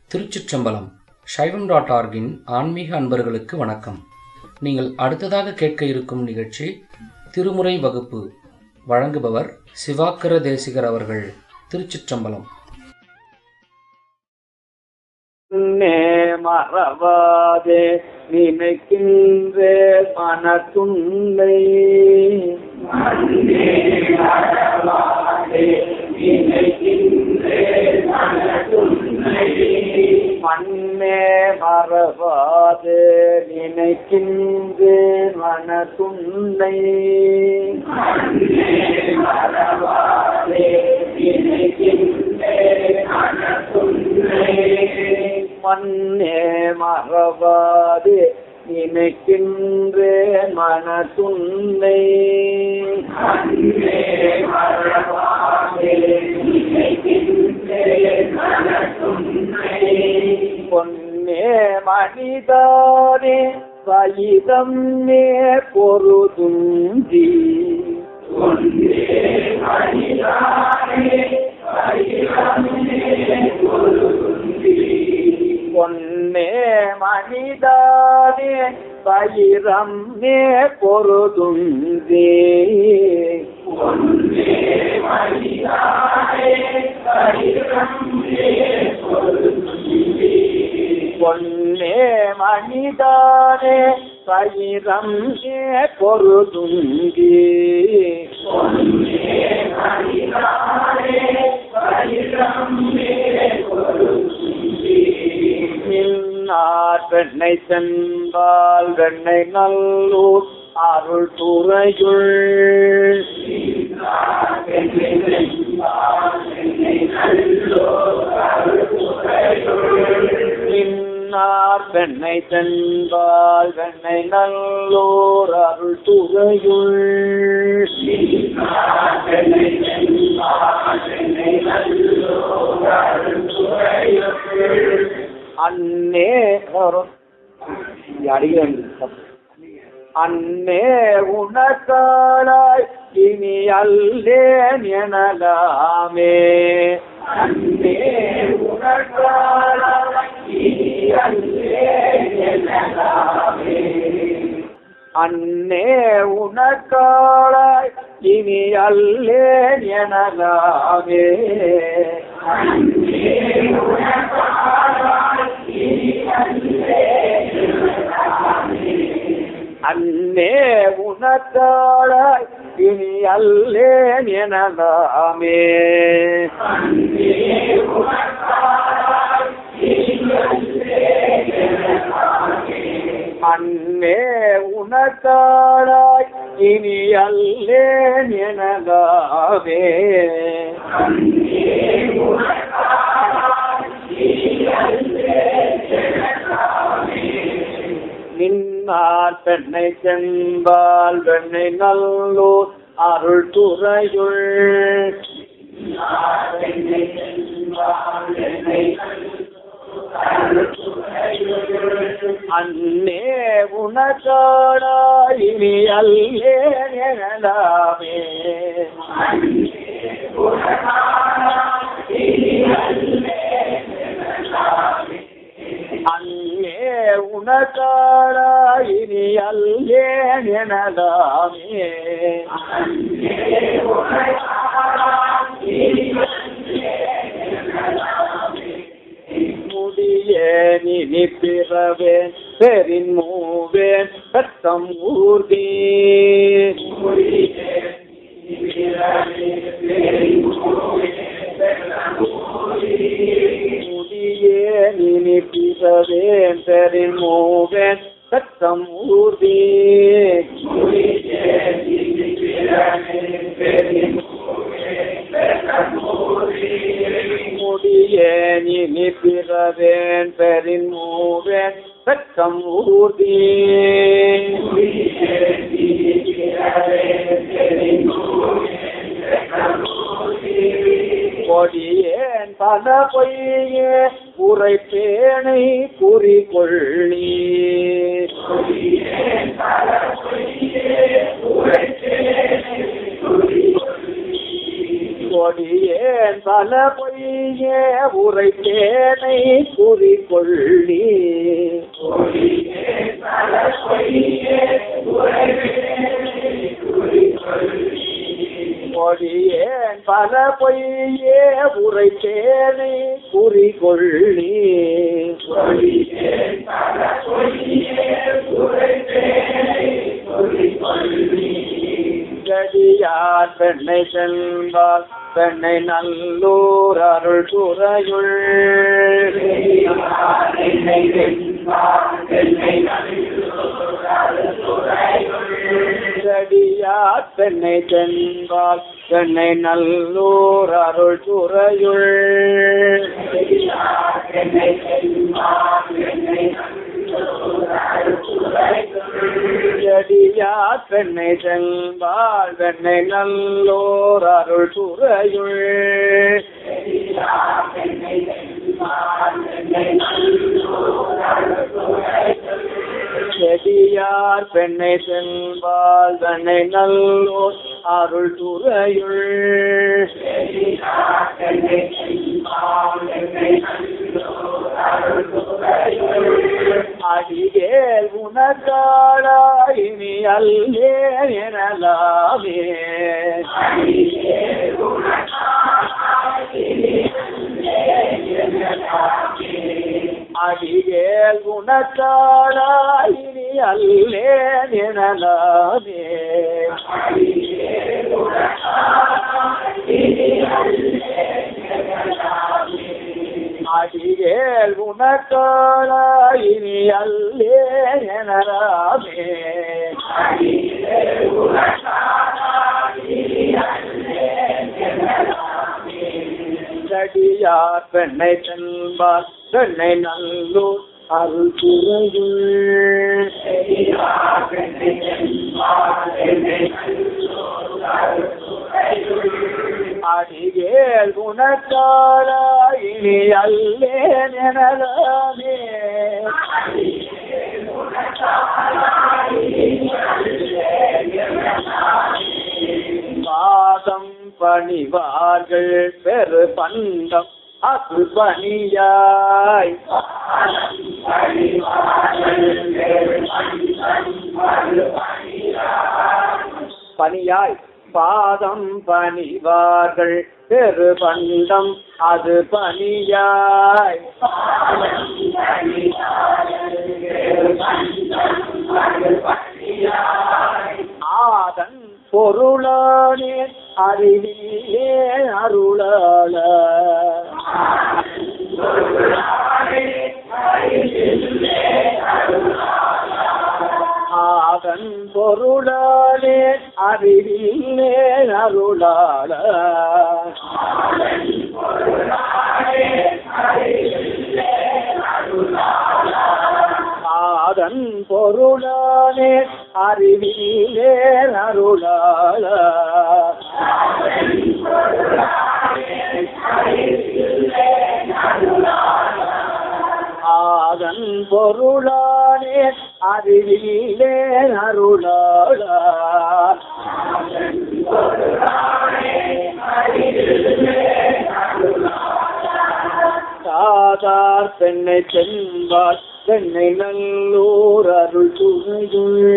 திருச்சிற்றம்பலம் சைவம் டாட் ஆர்கின் ஆன்மீக அன்பர்களுக்கு வணக்கம் நீங்கள் அடுத்ததாக கேட்க இருக்கும் நிகழ்ச்சி திருமுறை வகுப்பு வழங்குபவர் சிவாக்கர தேசிகர் அவர்கள் திருச்சிற்றம்பலம் நே மறவாதே நினைக்கின்ற மனத்துண்டை மண்ணே மறவாதே நினைக்கின்ற மனத்துண்டை மண்ணே மறவாது நினைக்கின்ற மனத்துன்னை பொன்னே மனிதானே வயிதம் மே பொருதுந்தி பொன்னே மனிதானே பயிரம் மே பொருதுந்தே பொன்னே மனிதானே பயிரம் மே பொருதுங்கி மின்னார் வெண்ணை சென்பால் வெண்ணை நல்லூர் அருள் துறையுள் மின்னார் வெண்ணை சென்பால் வெண்ணை நல்லூர் அருள் துறையுள் அன்னே அடிக்கிறேன் அன்னே உனக்காளாய் இனி அல்லேன் எனலாமே அன்னே உனக்காளாய் இனி அல்லேன் எனலாமே அன்னே உனக்காளாய் இனி அல்லேன் எனலாமே அன்னே உனக்காளாய் இனி அல்லேன் எனலாமே அன்னே உனக்காளாய் இனி அல்லேன் எனலாமே நின்னார் பெண்ணை சென்பால் வெண்ணை நல்லூர் அருள் துறையுள் அன்னே உனக்காடா இனி அல்லே எனலாமே அன்னே உனக்காடா இனி அல்லேன் எனலாமே முடியே நினி பிறவேன் பெரின் மூவேன் ரத்தம் ஊர்தி முடியே நினி பிறவேன் பெரின் மூவேன் ரத்தம் ஊர்தி முடியே நினி பிறவேன் பெரின் மூவேன் ரத்தம் ஊர்தி கொடியேன் பல பொய்யே உரைப்பேனை குறிக்கொள்ளி கொடியேன் பல பொய்யே உரைத்தேனை குறிக்கொள்ளி கொடியேன் பல பொய்யே உரைத்தேனை குறிக்கொள்ளி கடியார் பெண்ணை சென்றால் பெண்ணை நல்லூர் அருள் துறையுள் கடியார் பெண்ணை சென்றால் பெண்ணை நல்லூர் அருள் துறையுள் செடியார் பெண்ணை செல்வாள் பெண்ணை நல்லோர் அருள் துறையுள் செடியார் பெண்ணை செல்வாள் பெண்ணை நல்லோர் அருள் துறையுள் அடிகேல் உனக்காளா இனி அல்லே எனலாமே அடிகேல் உனக்காளா இனி அல்லே எனலாமே அடிகேல் உனக்காளா இனி அல்லே எனலாமே கடியார் பெண்ணை செல்வார் பெண்ணை நல்லூர் அருள் துறையுள் அடிகேல் உனக்காளா இனி அல்லே எனலாமே பாதம் பணிவார்கள் பெரு பண்டம் அது பணியாய் பணியாய் பாதம் பணிவார்கள் பெரு பண்டம் அது பணியாய் ஆதன் பொருளானே அறிவிலே அருளாள ஆதன் பொருளானே அறிவிலே அருளாள ஆதன் பொருளானே அறிவிலே அருளாள ஆதன் பொருளானே அறிவிலே அருளாள சாதார் பெண்ணை சென்பார் பெண்ணை நல்லூர் அருள் துணையுள்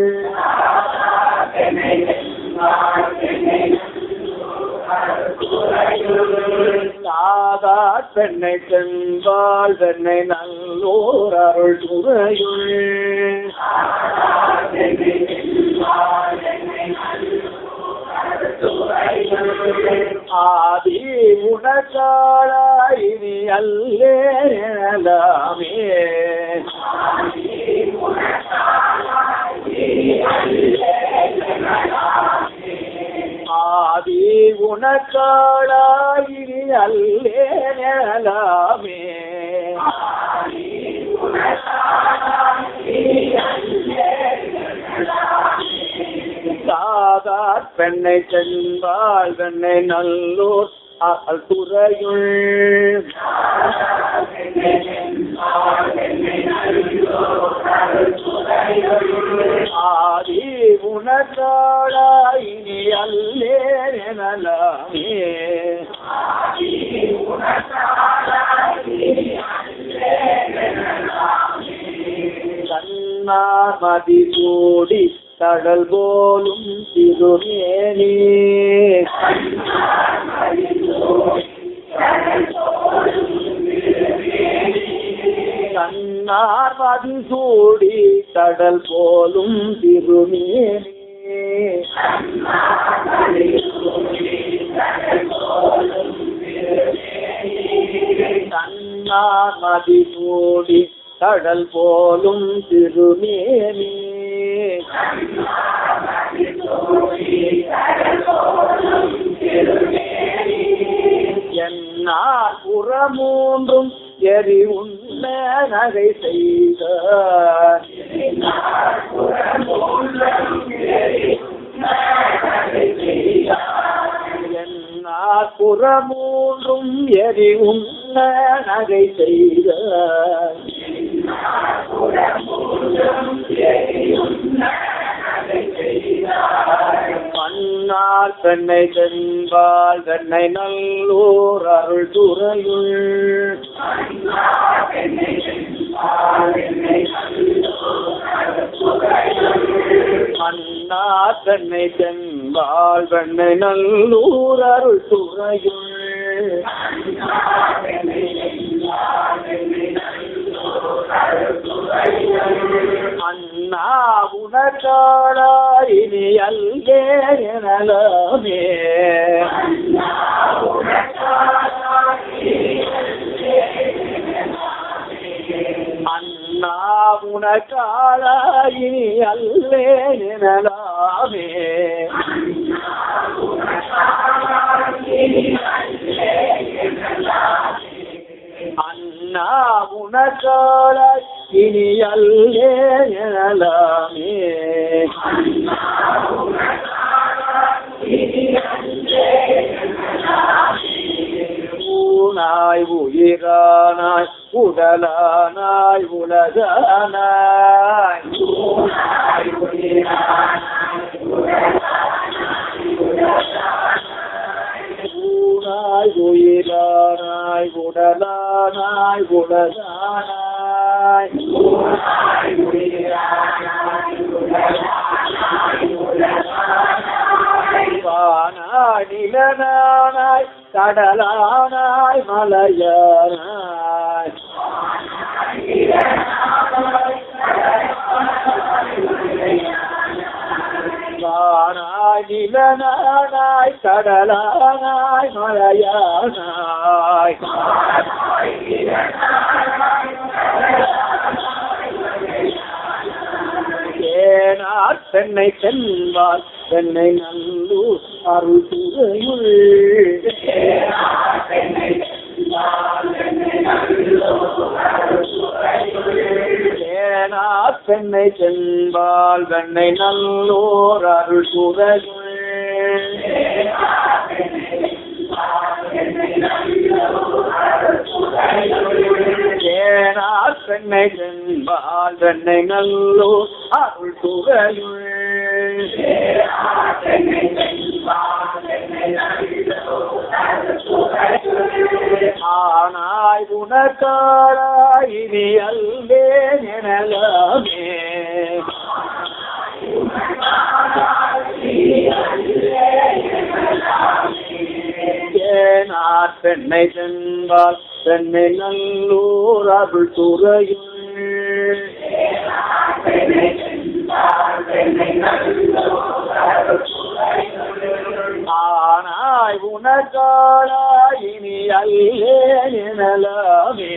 சாதார் பெண்ணை சென்பால் பெண்ணை நல்லூர் அருள் துறையுள் ஆதி உனக்காளா இனி அல்லே எனலாமே ஆதி உனக்காளா இனி அல்லே எனலாமே சாதார் பெண்ணை சென்பால் பெண்ணை நல்லூர் அகல் துறையுள் ஆதி உனக்காளா இனி அல்லே எனலாமே கண்ணார் மதி சூடி தடல் போலும் திருமேனி கண்ணார் மதி சூடி தடல் போலும் திருமேனி கண்ணார் மதி சூடி கடல் போலும் திருமேனி என்னால் புறமூன்றும் எரி உண்ண நகை செய்த என்னால் புறமூன்றும் எரி உண்ண நகை செய்த மன்னார் பெண்ணை தென்பால் பெண்ணை நல்லூர் அருள் துறையுள் மன்னார் பெண்ணை தென்பால் பெண்ணை நல்லூர் அருள் துறையுள் அண்ணா உனக்காடா இனி அல்கே எனலாமே அண்ணா உனக்காடா இனி அல்லே எனலாமே அண்ணா உனக்கால இனி அல்லே எனலாமே ஊனாய் உயிரானாய் உடலானாய் உலகானாய் ஊனாய் உயிரானாய் உடலானாய் உலகானாய் வானாய் நிலனானாய் கடலானாய் மலையானாய் வானாய் நிலனானாய் கடலானாய் மலையானாய் ஏனார் தென்னை சென்பால் தென்னை நல்லூர் அருள் துறையுள் ஏனார் தென்னை சென்பால் வெண்ணை நல்லூர் அருள் துறையுள் ஏனார் பெண்ணை சென்பால் வெண்ணை நல்லூர் அருள் துறையுள் ஆனாய் உனக்காராய் இனி அல்லே எனலாமே ஏனார் பெண்ணை சென்பால் பெண்ணை நல்லூர் அருள் துறையுள் ஆனாய் உனக்காளாய் இனி அல்லே எனலாமே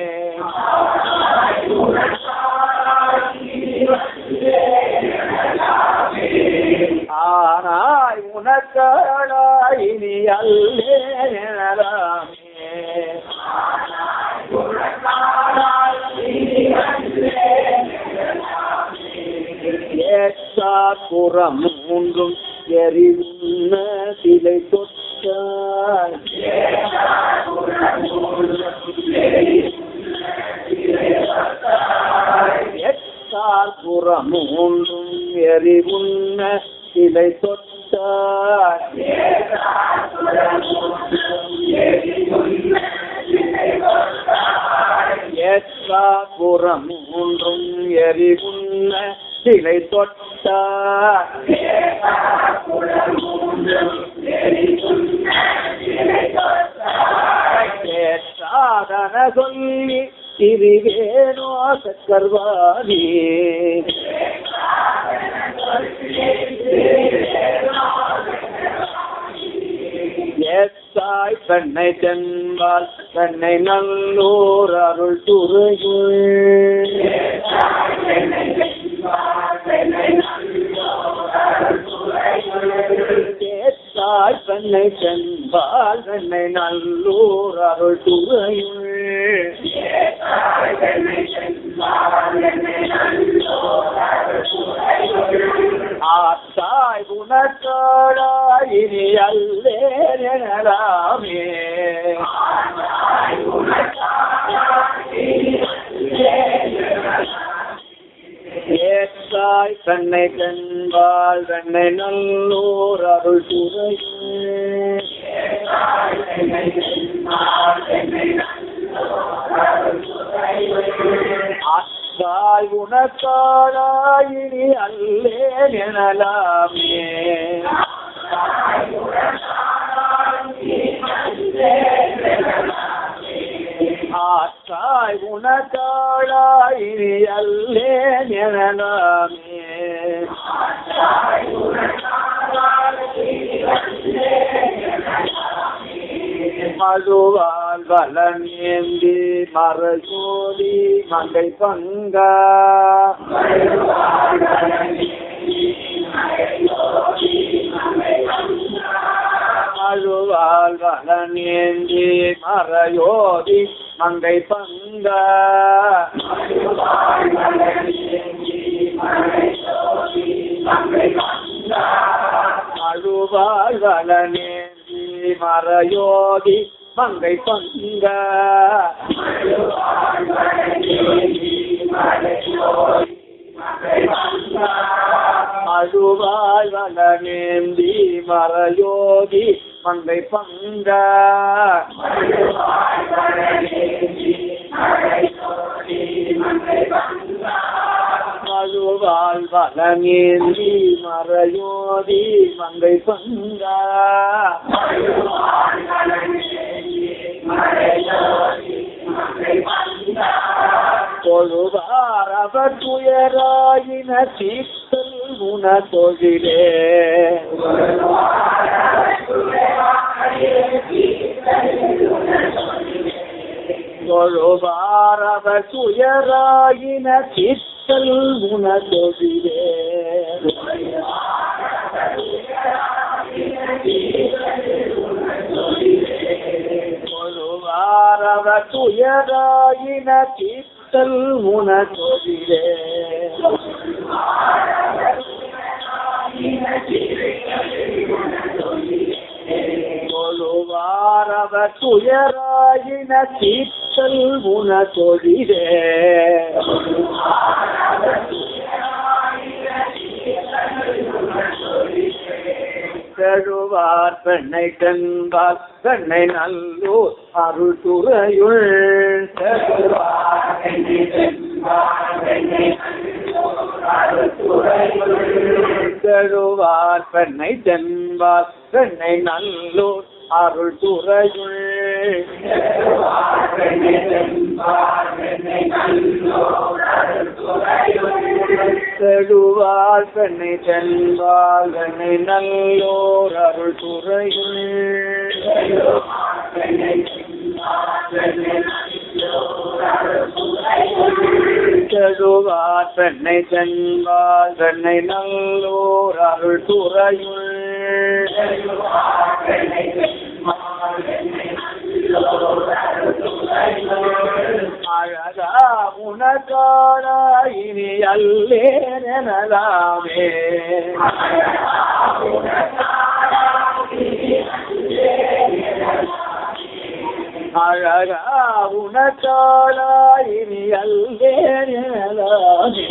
ஆனாய் உனக்காளாய் இனி அல்லே எனலாமே ஏற்றாப்புறம் மூன்றும் எரிவுண்ண சிலை தொட்டாய் எட்டார்புறம் மூன்றும் எரிவுண்ண சிலை தொட்டாய் ஏற்றாப்புறம் மூன்றும் எரிவுண்ண உண்ண சிலை தொட்டார் சாதன சொல்லி திரிவேனோ சக்கர்வாணி ஏத்தாய் பெண்ணை தென்பால் பெண்ணை நல்லூர் அருள் துறையுள் ஏத்தாய் பெண்ணை தென்பால் பெண்ணை நல்லூர் அருள் துறையுள் ஆத்தாய் உனக்காடாய் இனி அல்லே எனலாமே ஏத்தாய் கண்ணை கண்பால் கண்ணை நல்லோர் அருள் துறையே அத்தாய் உனக்காடாயினி அல்லேன் எனலாமே ஆத்தாய் உனக்காடாயினி அல்லேன் எனலாமே மதுவால் வலமேந்தி மரசோடி மங்கை பங்கா மதுவால் வலமேந்தி மரயோதி மங்கை பங்கா மழுவால் வலமேந்தி மரயோதி மங்கை பங்கா மழுவாய் வலமேந்தி மரயோதி மங்கை பங்கா மழுவால் வலமேந்தி மரயோதி மங்கை பங்கா தொழுவார் அவர் துயராயின தீர்த்தல் குண தொழிலே தொழுவார் அவர் துயராயின தீர்த்தல் குண தொழிலே தொழுவார் அவர் துயராயின தீர்த்தல் குண தொழிலே தொழுவார் அவர் துயராயின தீர்த்தல் குண தொழிலே கழுவார் பெண்ணை கண்பால் பெண்ணை நல்லூர் அருள் துறையுள் கழுவார் பெண்ணை தென்பால் பெண்ணை நல்லூர் அருள் துறையுள் கழுவார் பெண்ணை தென்பால் பெண்ணை நல்லோர் அருள் துறையுள் கழுவார் பெண்ணை தென்பால் பெண்ணை நல்லோர் அருள் துறையுள் அழகா உனக்காடா இனி அல்லேன் எனலாமே அழகா உனக்காடா இனி அல்லேன் எனலாமே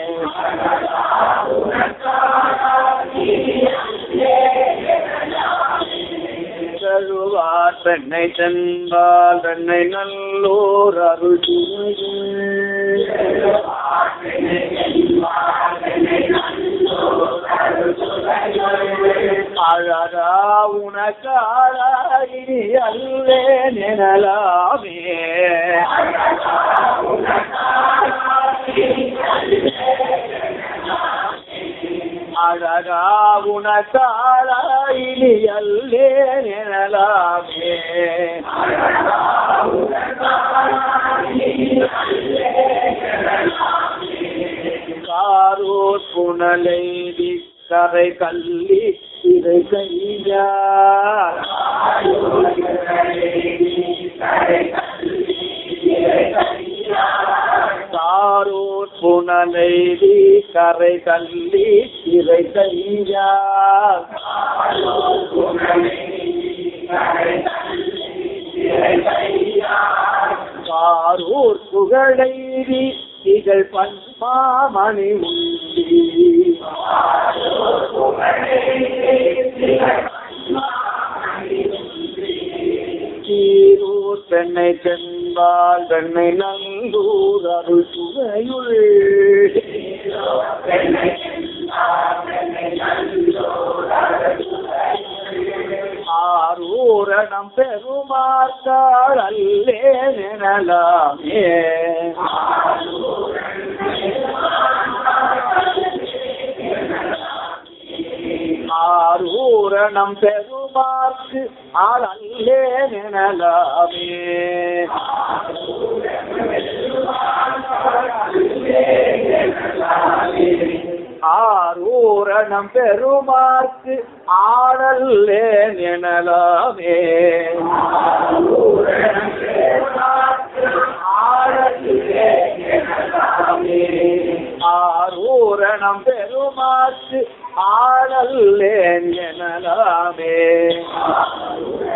கழுவார் பெண்ணை தென்பால் பெண்ணை நல்லோர் அருள் துறையுள் அழகா உனக்காரா இனி அல்லே நினலாமே அழகா உனக்காரா இனி அல்லே நினலாமே காரூர் புனலை கரை கல்லி இதை கையா காரூர் புனலை கரை கல்லி இதை கையா காரூர் புகழைதி திகழ் பன்மாமணி உண்டி கீரூர் பெண்ணை சென்பால் பெண்ணை நங்கூர் அருள் சுவையுள் ஆரூரணம் பெருமாத்தாள் அல்லே நினலாமே ஆரூரணம் பெருமாக்கு ஆள் அல்லே நினலாமே ஆரூரணம் பெருமாக்கு ஆடல்லே நினலாமே ஆரூரணம் பெருமாக்கு ஆடல்லே எனலாமே